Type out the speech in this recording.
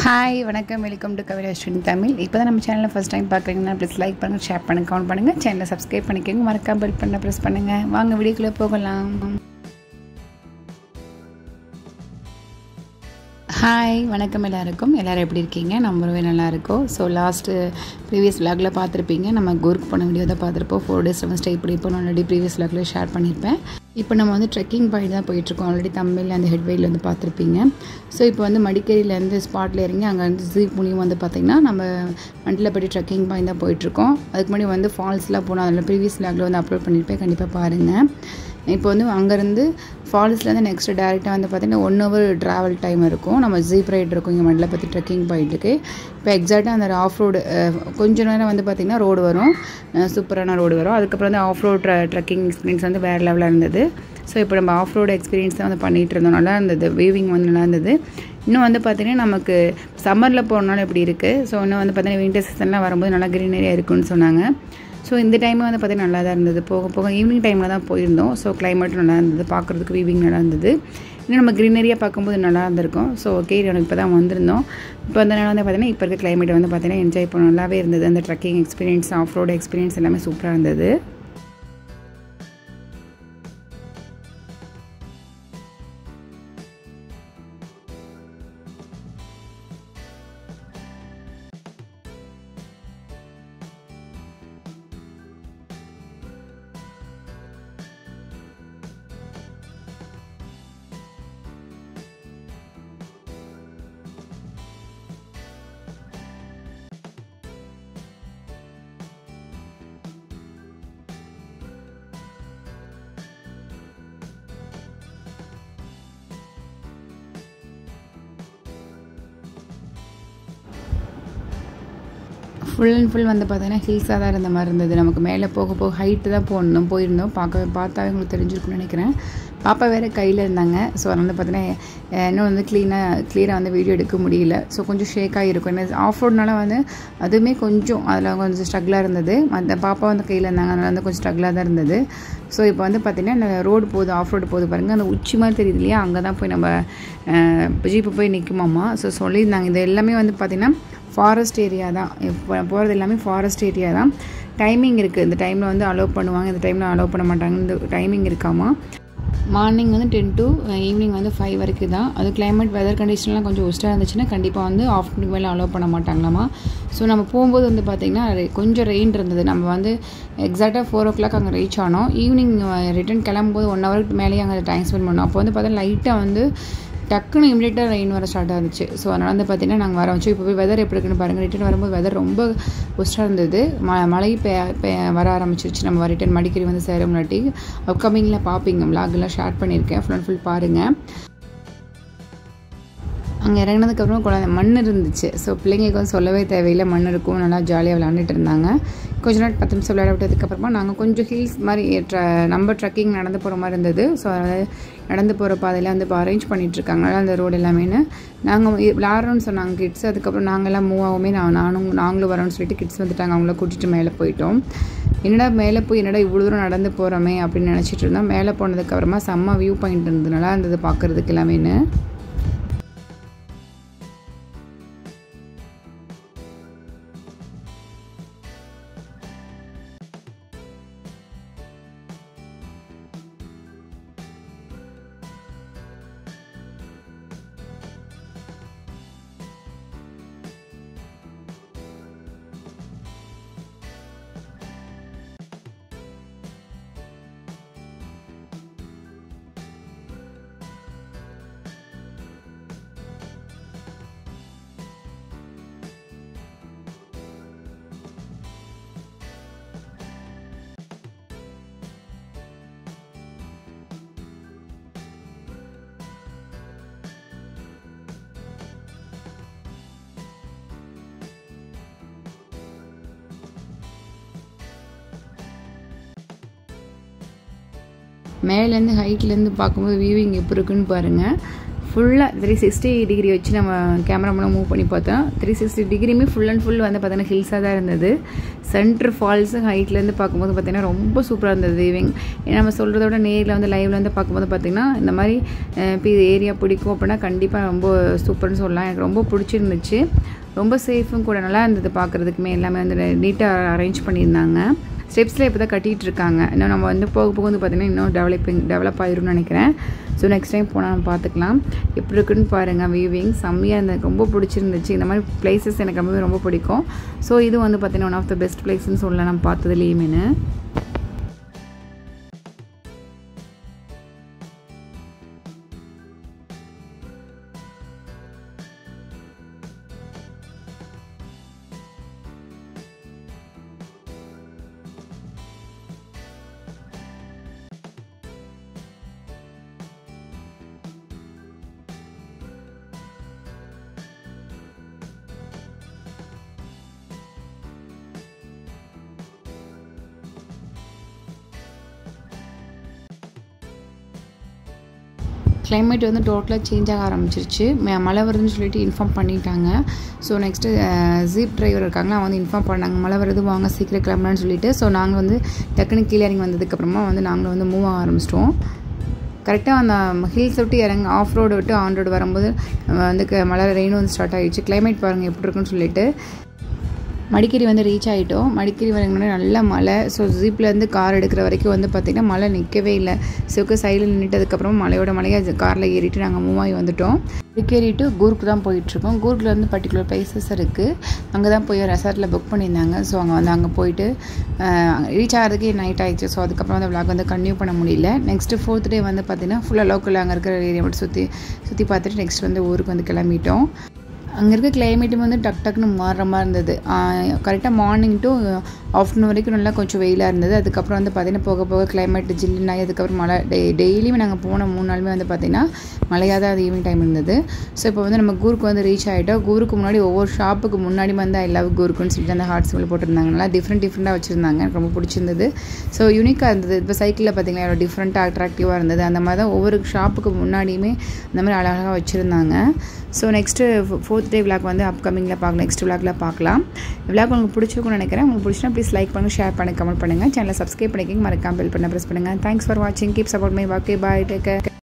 hi வணக்கம் welcome to Kavitha student Tamil இப்போ தான் நம்ம சேனலில் ஃபஸ்ட் டைம் பார்க்குறீங்கன்னா ப்ளீஸ் லைக் பண்ணுங்கள் ஷேர் பண்ணுங்கள் கவுண்ட் பண்ணுங்கள் சேனலை சப்ஸ்கிரைப் பண்ணிக்கோங்க மறக்காம பெல் பண்ண ப்ரெஸ் பண்ணுங்கள் வாங்க வீடியோக்குள்ளே போகலாம் ஹாய் வணக்கம் எல்லாருக்கும் எல்லோரும் எப்படி இருக்கீங்க நம்ம ரொம்பவே நல்லா இருக்கோம் ஸோ லாஸ்ட்டு ப்ரீவியஸ் விலாகில் பார்த்துருப்பீங்க நம்ம கோருக்கு போன வீடியோ தான் பார்த்துருப்போம் ஃபோர் டேஸ் நம்ம ஸ்டே இப்படி இப்போ ஆல்ரெடி ப்ரீவியஸ் விலாகில் ஷேர் பண்ணியிருப்பேன் இப்போ நம்ம வந்து ட்ரெக்கிங் பாயிண்ட் தான் போயிட்டுருக்கோம் ஆல்ரெடி தமிழில் அந்த ஹெட்வேயில் வந்து பார்த்துருப்பீங்க ஸோ இப்போ வந்து மடிக்கேரியிலேருந்து ஸ்பாட்டில் இறங்கி அங்கே வந்து ஜீப் மூலியம் வந்து பார்த்திங்கன்னா நம்ம மண்டலப்பட்டி ட்ரெக்கிங் பாயிண்ட் தான் போயிட்டுருக்கோம் அதுக்கு முன்னாடி வந்து ஃபால்ஸ்லாம் போனோம் அதில் ப்ரீவியஸ் விலாகில் வந்து அப்லோட் பண்ணியிருப்பேன் கண்டிப்பாக பாருங்கள் இப்போ வந்து அங்கேருந்து ஃபால்ஸ்லேருந்து நெக்ஸ்ட்டு டேரெக்டாக வந்து பார்த்திங்கன்னா ஒன் ஹவர் ட்ராவல் டைம் இருக்கும் நம்ம ஜீப் ரைட் இருக்கும் இங்கே மண்டலப்பத்தி ட்ரெக்கிங் பாயிண்ட்டுக்கு இப்போ எக்ஸாக்டாக அந்த ஆஃப் ரோடு கொஞ்ச நேரம் வந்து பார்த்திங்கன்னா ரோடு வரும் சூப்பரான ரோடு வரும் அதுக்கப்புறம் வந்து ஆஃப் ரோட் ட்ரெக்கிங் எக்ஸ்பீரியன்ஸ் வந்து வேறு லெவலில் இருந்தது ஸோ இப்போ நம்ம ஆஃப் ரோடு எக்ஸ்பீரியன்ஸ் தான் வந்து பண்ணிகிட்டு இருந்தோம் நல்லா இருந்தது வீவிங் வந்து நல்லா இருந்தது இன்னும் வந்து பார்த்திங்கன்னா நமக்கு சம்மரில் போகிறனால எப்படி இருக்குது ஸோ இன்னும் வந்து பார்த்திங்கன்னா வின்டர் சீசன்லாம் வரும்போது நல்லா க்ரீனரியாக இருக்குன்னு சொன்னாங்க ஸோ இந்த டைம் வந்து பார்த்திங்கன்னா நல்லா தான் இருந்தது போக போக ஈவினிங் டைமில் தான் போயிருந்தோம் ஸோ கிளைமேட்டும் நல்லா இருந்தது பார்க்குறதுக்கு வீவிங் நல்லா இருந்தது இன்னும் நம்ம க்ரீனரியாக பார்க்கும்போது நல்லா இருந்திருக்கும் ஸோ ஓகே எனக்கு இப்போ தான் வந்திருந்தோம் இப்போ அந்த நேரம் வந்து பார்த்திங்கன்னா இப்போ இருக்க கிளைமேட் வந்து பார்த்திங்கன்னா என்ஜாய் பண்ண நல்லாவே இருந்தது அந்த trekking experience off road experience எல்லாமே சூப்பராக இருந்தது ஃபுல் அண்ட் ஃபுல் வந்து பார்த்தீங்கன்னா ஹில்ஸாக தான் இருந்த மாதிரி இருந்தது நமக்கு மேலே போக போக ஹைட்டு தான் போடணும் போயிருந்தோம் பார்க்க பார்த்தாவே உங்களுக்கு தெரிஞ்சிருக்குன்னு நினைக்கிறேன் பாப்பா வேறு கையில் இருந்தாங்க ஸோ அதனால் வந்து பார்த்தீங்கன்னா இன்னும் வந்து க்ளீனாக க்ளியராக வந்து வீடியோ எடுக்க முடியல ஸோ கொஞ்சம் ஷேக்காக இருக்கும் ஏன்னா ஆஃப் ரோட்னால வந்து அதுவுமே கொஞ்சம் அதில் கொஞ்சம் ஸ்ட்ரகிளாக இருந்தது அந்த பாப்பா வந்து கையில் இருந்தாங்க அதனால் வந்து கொஞ்சம் ஸ்ட்ரகிளாக தான் இருந்தது ஸோ இப்போ வந்து பார்த்திங்கன்னா இந்த ரோடு போகுது ஆஃப் ரோடு போகுது பாருங்கள் அந்த உச்சி மாதிரி தெரியுது இல்லையா அங்கே தான் போய் நம்ம ஜீப்பு போய் நிற்குமாம்மா ஸோ சொல்லியிருந்தாங்க இது எல்லாமே வந்து பார்த்திங்கன்னா ஃபாரஸ்ட் ஏரியா தான் இப்போ போகிறது எல்லாமே ஃபாரஸ்ட் ஏரியா தான் டைமிங் இருக்குது இந்த டைமில் வந்து அலோவ் பண்ணுவாங்க இந்த டைமில் அலோவ் பண்ண மாட்டாங்க இந்த டைமிங் இருக்காமா மார்னிங் வந்து டென் டு ஈவினிங் வந்து ஃபைவ் வரைக்கும் தான் அது கிளைமேட் வெதர் கண்டிஷன்லாம் கொஞ்சம் ஒஸ்ட்டாக இருந்துச்சுன்னா கண்டிப்பாக வந்து ஆஃப்டர்நூன் மேலே அலோவ் பண்ண மாட்டாங்களாமா ஸோ நம்ம போகும்போது வந்து பார்த்திங்கன்னா கொஞ்சம் ரெயின் இருந்தது நம்ம வந்து எக்ஸாக்டாக ஃபோர் ஓ கிளாக் அங்கே ரீச் ஆனோம் ஈவினிங் ரிட்டன் கிளம்பும்போது ஒன் ஹவருக்கு மேலேயே அங்கே டைம் ஸ்பெண்ட் பண்ணோம் அப்போ வந்து பார்த்தா லைட்டாக வந்து டக்குன்னு இமீடியட்டாக ரெயின் வர ஸ்டார்ட் ஆகிடுச்சு ஸோ அதனால் வந்து பார்த்திங்கன்னா நாங்கள் வர வச்சோம் இப்போ போய் வெதர் எப்படி இருக்குன்னு பாருங்கள் ரிட்டன் வரும்போது வெதர் ரொம்ப ஒஸ்ட்டாக இருந்தது ம மழை பெய்ய பெய்ய வர ஆரம்பிச்சிருச்சு நம்ம ரிட்டன் மடிக்கடி வந்து சேர முன்னாடி அப்கமிங்கில் பார்ப்பீங்க விலாகெல்லாம் ஷேர் பண்ணியிருக்கேன் ஃபுல் அண்ட் ஃபுல் பாருங்கள் அங்கே இறங்கினதுக்கப்புறம் குழந்தை மண் இருந்துச்சு ஸோ பிள்ளைங்களுக்கு வந்து சொல்லவே தேவையில்லை மண் இருக்கும் நல்லா ஜாலியாக விளாண்டுட்டு இருந்தாங்க கொஞ்ச நேரம் பத்து நிமிஷம் விளையாட விட்டதுக்கப்புறமா நாங்கள் கொஞ்சம் ஹில்ஸ் மாதிரி ட்ர நம்ம ட்ரக்கிங் நடந்து போகிற மாதிரி இருந்தது ஸோ அதாவது நடந்து போகிற பாதையில் வந்து இப்போ அரேஞ்ச் பண்ணிகிட்ருக்காங்க அந்த ரோடு எல்லாமேனு நாங்கள் விளாட்றோன்னு சொன்னாங்க கிட்ஸ் அதுக்கப்புறம் நாங்கள்லாம் மூவ் ஆகுமே நான் நானும் நாங்களும் வரோன்னு சொல்லிட்டு கிட்ஸ் வந்துட்டாங்க அவங்கள கூட்டிகிட்டு மேலே போயிட்டோம் என்னடா மேலே போய் என்னடா இவ்வளோ தூரம் நடந்து போகிறோமே அப்படின்னு நினச்சிட்டு இருந்தோம் மேலே போனதுக்கப்புறமா செம்ம வியூ பாயிண்ட் இருந்தது நல்லா இருந்தது பார்க்குறதுக்கு எல்லாமேனு மேலேருந்து ஹைட்லேருந்து பார்க்கும்போது வியூவிங் எப்படி இருக்குன்னு பாருங்கள் ஃபுல்லாக த்ரீ சிக்ஸ்டி டிகிரி வச்சு நம்ம கேமரா மூலம் மூவ் பண்ணி பார்த்தோம் த்ரீ சிக்ஸ்டி டிகிரியுமே ஃபுல் அண்ட் ஃபுல் வந்து பார்த்தீங்கன்னா ஹில்ஸாக தான் இருந்தது சென்டர் ஃபால்ஸு ஹைட்லேருந்து பார்க்கும்போது பார்த்தீங்கன்னா ரொம்ப சூப்பராக இருந்தது வியூவிங் நம்ம சொல்கிறத விட நேரில் வந்து லைவில் வந்து பார்க்கும்போது பார்த்திங்கன்னா இந்த மாதிரி ஏரியா பிடிக்கும் அப்படின்னா கண்டிப்பாக ரொம்ப சூப்பர்னு சொல்லலாம் எனக்கு ரொம்ப பிடிச்சிருந்துச்சு ரொம்ப சேஃபும் கூட நல்லா இருந்தது பார்க்குறதுக்குமே எல்லாமே வந்து நீட்டாக அரேஞ்ச் பண்ணியிருந்தாங்க ஸ்டெப்ஸில் இப்போ தான் கட்டிகிட்டு இருக்காங்க இன்னும் நம்ம வந்து போக போக வந்து பார்த்திங்கன்னா இன்னும் டெவலப்பிங் டெவலப் ஆயிரும்னு நினைக்கிறேன் ஸோ நெக்ஸ்ட் டைம் போனால் நம்ம பார்த்துக்கலாம் எப்படி இருக்குன்னு பாருங்கள் வியூவிங் செம்மையாக இருந்தது ரொம்ப பிடிச்சிருந்துச்சு இந்த மாதிரி பிளேசஸ் எனக்கு ரொம்பவே ரொம்ப பிடிக்கும் ஸோ இது வந்து பார்த்திங்கன்னா ஒன் ஆஃப் த பெஸ்ட் பிளேஸ்ன்னு சொல்லலாம் நம்ம பார்த்ததுலேயுமே கிளைமேட் வந்து டோட்டலாக சேஞ்ச் ஆக ஆரம்பிச்சிருச்சு மழை வருதுன்னு சொல்லிட்டு இன்ஃபார்ம் பண்ணிட்டாங்க ஸோ நெக்ஸ்ட்டு ஜீப் டிரைவர் இருக்காங்களா வந்து இன்ஃபார்ம் பண்ணாங்க மழை வருது வாங்க சீக்கிரம் கிளம்பலான்னு சொல்லிட்டு ஸோ நாங்கள் வந்து டக்குனு கீழே இறங்கி வந்ததுக்கப்புறமா வந்து நாங்களும் வந்து மூவ் ஆக ஆரம்பிச்சிட்டோம் கரெக்டாக அந்த ஹில்ஸ் விட்டு இறங்க ஆஃப் ரோடு விட்டு ஆன் ரோடு வரும்போது வந்து மழை ரெயின் வந்து ஸ்டார்ட் ஆகிடுச்சு கிளைமேட் பாருங்கள் எப்படி இருக்குன்னு சொல்லிட்டு மடிக்கேரி வந்து ரீச் ஆகிட்டோம் மடிக்கேரி வரணும்னா நல்ல மழை ஸோ ஜீப்லேருந்து கார் எடுக்கிற வரைக்கும் வந்து பார்த்திங்கன்னா மழை நிற்கவே இல்லை ஸோக்கு சைடில் நின்றுட்டதுக்கப்புறம் மலையோட மலையாக காரில் ஏறிட்டு நாங்கள் மூவ் ஆகி வந்துட்டோம் மடிக்கேரி டு கூருக்கு தான் போயிட்டுருக்கோம் கூர்க்கில் வந்து பர்டிகுலர் பிளேசஸ் இருக்குது அங்கே தான் போய் ரெசார்ட்டில் புக் பண்ணியிருந்தாங்க ஸோ அங்கே வந்து அங்கே போயிட்டு ரீச் ஆகிறதுக்கே நைட் ஆகிடுச்சு ஸோ அதுக்கப்புறம் அந்த விளாக் வந்து கன்டினியூ பண்ண முடியல நெக்ஸ்ட்டு ஃபோர்த் டே வந்து பார்த்திங்கன்னா ஃபுல்லாக லோக்கல் அங்கே இருக்கிற ஏரியா மட்டும் சுற்றி சுற்றி பார்த்துட்டு நெக்ஸ்ட் வந்து ஊருக்கு வந்து கிளம்பிட்டோம் அங்கே இருக்க கிளைமேட்டும் வந்து டக் டக்குன்னு மாறுற மாதிரி இருந்தது கரெக்டாக மார்னிங் டு ஆஃப்டர்நூன் வரைக்கும் நல்லா கொஞ்சம் வெயிலாக இருந்தது அதுக்கப்புறம் வந்து பார்த்திங்கன்னா போக போக கிளைமேட் ஜில்லுனாகி அதுக்கப்புறம் மழை டெ டெய்லியுமே நாங்கள் போன மூணு நாளுமே வந்து பார்த்திங்கன்னா மழையாக தான் அது ஈவினிங் டைம் இருந்தது ஸோ இப்போ வந்து நம்ம கூருக்கு வந்து ரீச் ஆகிட்டோம் கூருக்கு முன்னாடி ஒவ்வொரு ஷாப்புக்கு முன்னாடி வந்து ஐ லவ் கூருக்குன்னு சொல்லிட்டு அந்த ஹார்ட் சிம்பிள் போட்டிருந்தாங்க நல்லா டிஃப்ரெண்ட் டிஃப்ரெண்ட்டாக வச்சுருந்தாங்க எனக்கு ரொம்ப பிடிச்சிருந்தது ஸோ யூனிக்காக இருந்தது இப்போ சைக்கிளில் பார்த்திங்கன்னா எவ்வளோ டிஃப்ரெண்ட்டாக அட்ராக்டிவாக இருந்தது அந்த மாதிரி தான் ஒவ்வொரு ஷாப்புக்கு முன்னாடியுமே அந்த மாதிரி அழகாக வச்சுருந்தாங்க so next fourth day vlog வந்து அப்கமிங்கில் பார்க்கலாம் நெக்ஸ்ட் விளாக்ல பார்க்கலாம் விளாக் உங்களுக்கு பிடிச்சிருக்கும்னு நினைக்கிறேன் உங்களுக்கு பிடிச்சினா ப்ளீஸ் லைக் பண்ணுங்கள் ஷேர் பண்ணுங்கள் கமெண்ட் பண்ணுங்கள் சேனலை சப்ஸ்கிரைப் பண்ணிக்கிங்க மறக்காம பெல் பண்ண ப்ரெஸ் பண்ணுங்கள் தேங்க்ஸ் ஃபார் வாட்சிங் கீப் சப்போர்ட் மை வாக்கே பாய் டேக்